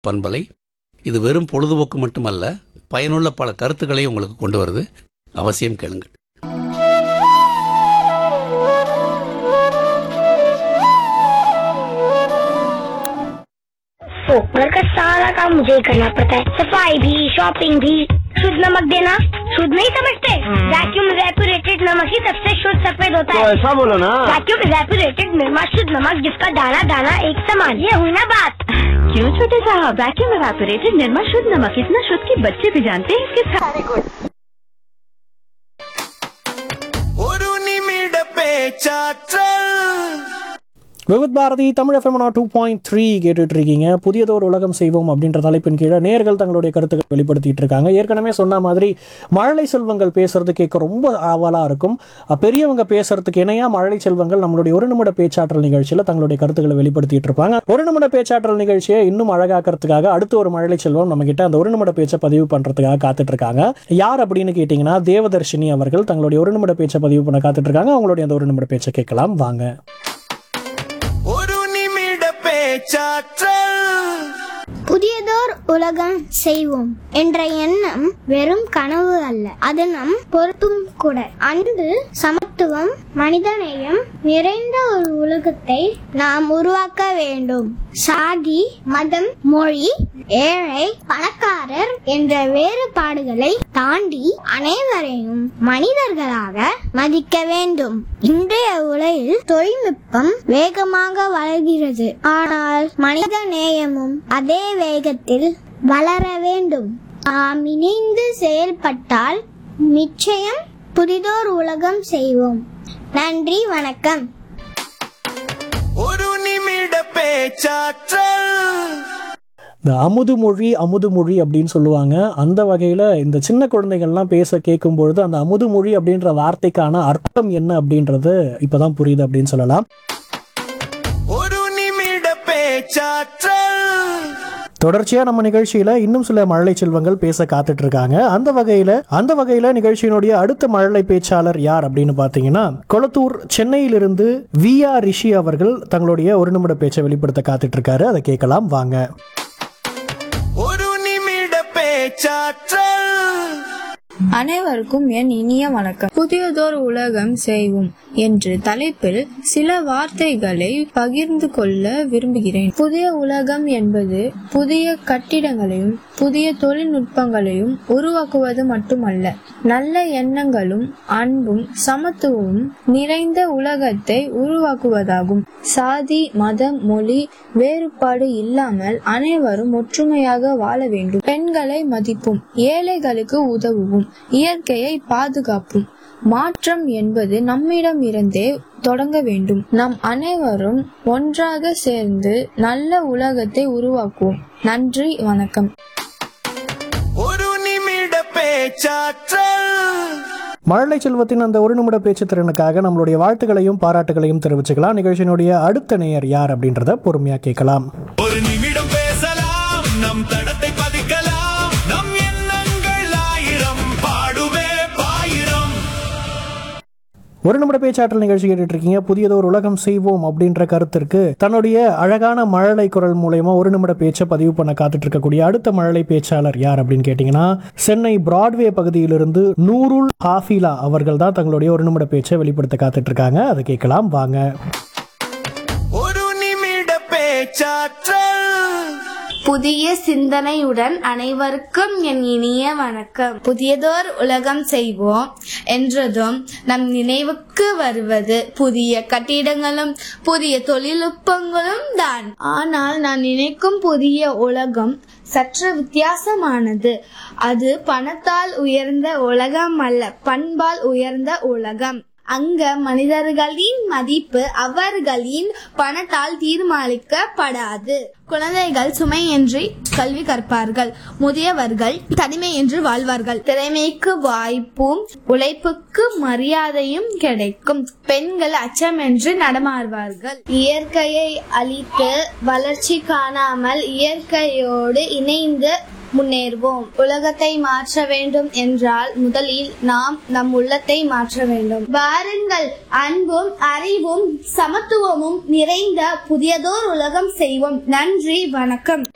பண்பலை இது வெறும் பொழுதுபோக்கு மட்டுமல்ல பயனுள்ள பல கருத்துக்களை உங்களுக்கு கொண்டு வருது அவசியம் கேளுங்கள் तो घर का सारा काम मुझे ही करना पड़ता है सफाई भी शॉपिंग भी शुद्ध नमक देना शुद्ध नहीं समझते वैक्यूम रेपुरेटेड नमक ही सबसे शुद्ध सफेद होता तो है ऐसा बोलो ना वैक्यूम रेपुरेटेड निर्मा शुद्ध नमक जिसका दाना दाना एक समान ये हुई ना बात क्यों छोटे साहब वैक्यूम एवापोरेटेड निर्मा शुद्ध नमक इतना शुद्ध कि बच्चे भी जानते हैं इसके साथ ஒரு நிமிட பேச்சாற்றல் Vividh Bharati Tamil FM two point three கேட்டுட்டு இருக்கீங்க புதியதோர் உலகம் செய்வோம் அப்படின்ற தலைப்பின் கீழே நேர்கள் தங்களுடைய கருத்துக்கள் வெளிப்படுத்திட்டு இருக்காங்க ஏற்கனவே சொன்ன மாதிரி மழலை செல்வங்கள் பேசுறது கேட்க ரொம்ப ஆவலாக இருக்கும் அஹ் பெரியவங்க பேசுறதுக்கு இணையா மழலை செல்வங்கள் நம்மளுடைய ஒரு நிமிட பேச்சாற்றல் நிகழ்ச்சியில் தங்களுடைய கருத்துக்களை வெளிப்படுத்திட்டு இருப்பாங்க ஒரு நிமிட பேச்சாற்றல் நிகழ்ச்சியை இன்னும் அழகாக்கிறதுக்காக அடுத்து ஒரு மழலை செல்வம் நம்ம கிட்ட அந்த ஒரு நிமிட பேச்சை பதிவு பண்றதுக்காக காத்துட்டு இருக்காங்க யார் அப்படின்னு கேட்டிங்கன்னா தேவதர்ஷினி அவர்கள் தங்களுடைய ஒரு நிமிட பேச்சை பதிவு பண்ண காத்துட்டு இருக்காங்க அவங்களுடைய அந்த ஒரு நிமிட பேச்சை கேட்கலாம் வாங்க ஒரு நிமிட பேச்சாற்றல் புதியதோர் உலகம் செய்வோம் என்ற எண்ணம் வெறும் கனவு அல்ல அது நம் பொறுப்பும் கூட அன்பு சமத்துவம் மனிதநேயம் நிறைந்த ஒரு உலகத்தை நாம் உருவாக்க வேண்டும் சாதி மதம் மொழி ஏழை பணக்காரர் என்ற வேறுபாடுகளை தாண்டி அனைவரையும் மனிதர்களாக மதிக்க வேண்டும் இன்றைய உலகில் தொழில்நுட்பம் வேகமாக வளர்கிறது ஆனால் மனித நேயமும் அதே வேகத்தில் வளர வேண்டும் நாம் இணைந்து செயல்பட்டால் நிச்சயம் புதிதோர் உலகம் செய்வோம் நன்றி வணக்கம் ஒரு நிமிட பேச்சாற்றல் இந்த அமுது மொழி அமுது மொழி அப்படின்னு சொல்லுவாங்க அந்த வகையில் இந்த சின்ன குழந்தைகள்லாம் பேச கேட்கும் பொழுது அந்த அமுது மொழி அப்படின்ற வார்த்தைக்கான அர்த்தம் என்ன அப்படின்றது இப்போதான் புரியுது அப்படின்னு சொல்லலாம் ஒரு நிமிட பேச்சாற்றல் தொடர்ச்சியா நம்ம நிகழ்ச்சியில இன்னும் சில மழலை செல்வங்கள் பேச காத்துட்டு இருக்காங்க அந்த வகையில அந்த வகையில நிகழ்ச்சியினுடைய அடுத்த மழலை பேச்சாளர் யார் அப்படின்னு பாத்தீங்கன்னா கொளத்தூர் சென்னையிலிருந்து வி ஆர் ரிஷி அவர்கள் தங்களுடைய ஒரு நிமிட பேச்சை வெளிப்படுத்த காத்துட்டு இருக்காரு அதை கேட்கலாம் வாங்க ஒரு நிமிட பேச்சாற்றல் அனைவருக்கும் என் இனிய வணக்கம் புதியதோர் உலகம் செய்வோம் என்று தலைப்பில் சில வார்த்தைகளை பகிர்ந்து கொள்ள விரும்புகிறேன் புதிய உலகம் என்பது புதிய கட்டிடங்களையும் புதிய தொழில்நுட்பங்களையும் உருவாக்குவது மட்டுமல்ல நல்ல எண்ணங்களும் அன்பும் சமத்துவமும் நிறைந்த உலகத்தை உருவாக்குவதாகும் சாதி மதம் மொழி வேறுபாடு இல்லாமல் அனைவரும் ஒற்றுமையாக வாழ வேண்டும் பெண்களை மதிப்பும் ஏழைகளுக்கு உதவுவோம் இயற்கையை பாதுகாப்பும் மாற்றம் என்பது நம்மிடம் இருந்தே தொடங்க வேண்டும் நாம் அனைவரும் ஒன்றாக சேர்ந்து நல்ல உலகத்தை உருவாக்குவோம் நன்றி வணக்கம் ஒரு நிமிட பேச்சாற்றல் மழலை செல்வத்தின் அந்த ஒரு நிமிட பேச்சு திறனுக்காக நம்மளுடைய வாழ்த்துக்களையும் பாராட்டுகளையும் தெரிவிச்சுக்கலாம் நிகழ்ச்சியினுடைய அடுத்த நேயர் யார் அப்படின்றத பொறுமையா கேட்கலாம் ஒரு நிமிடம் பேசலாம் நம் தடத்தை பதிக்கலாம் நம் எண்ணங்கள் ஆயிரம் பாடுவே பாயிரம் ஒரு நிமிட பேச்சாற்றல் நிகழ்ச்சி கேட்டுட்டு இருக்கீங்க புதியதொரு உலகம் செய்வோம் அப்படின்ற கருத்திற்கு தன்னுடைய அழகான மழலை குரல் மூலயமா ஒரு நிமிட பேச்சை பதிவு பண்ண காத்துட்டு இருக்கக்கூடிய அடுத்த மழலை பேச்சாளர் யார் அப்படின்னு கேட்டீங்கன்னா சென்னை பிராட்வே பகுதியிலிருந்து நூருல் ஹாஃபிலா அவர்கள் தான் தங்களுடைய ஒரு நிமிட பேச்சை வெளிப்படுத்த காத்துட்டு இருக்காங்க அதை கேட்கலாம் வாங்க ஒரு நிமிட பேச்சாற்றல் புதிய சிந்தனையுடன் அனைவருக்கும் என் இனிய வணக்கம் புதியதோர் உலகம் செய்வோம் என்றதும் நம் நினைவுக்கு வருவது புதிய கட்டிடங்களும் புதிய தொழில்நுட்பங்களும் தான் ஆனால் நான் நினைக்கும் புதிய உலகம் சற்று வித்தியாசமானது அது பணத்தால் உயர்ந்த உலகம் அல்ல பண்பால் உயர்ந்த உலகம் அங்க மனிதர்களின் மதிப்பு அவர்களின் பணத்தால் தீர்மானிக்கப்படாது குழந்தைகள் சுமையின்றி கல்வி கற்பார்கள் முதியவர்கள் தனிமையின்றி வாழ்வார்கள் திறமைக்கு வாய்ப்பும் உழைப்புக்கு மரியாதையும் கிடைக்கும் பெண்கள் அச்சமின்றி நடமாடுவார்கள் இயற்கையை அழித்து வளர்ச்சி காணாமல் இயற்கையோடு இணைந்து முன்னேறுவோம் உலகத்தை மாற்ற வேண்டும் என்றால் முதலில் நாம் நம் உள்ளத்தை மாற்ற வேண்டும் வாருங்கள் அன்பும் அறிவும் சமத்துவமும் நிறைந்த புதியதோர் உலகம் செய்வோம் நன்றி வணக்கம்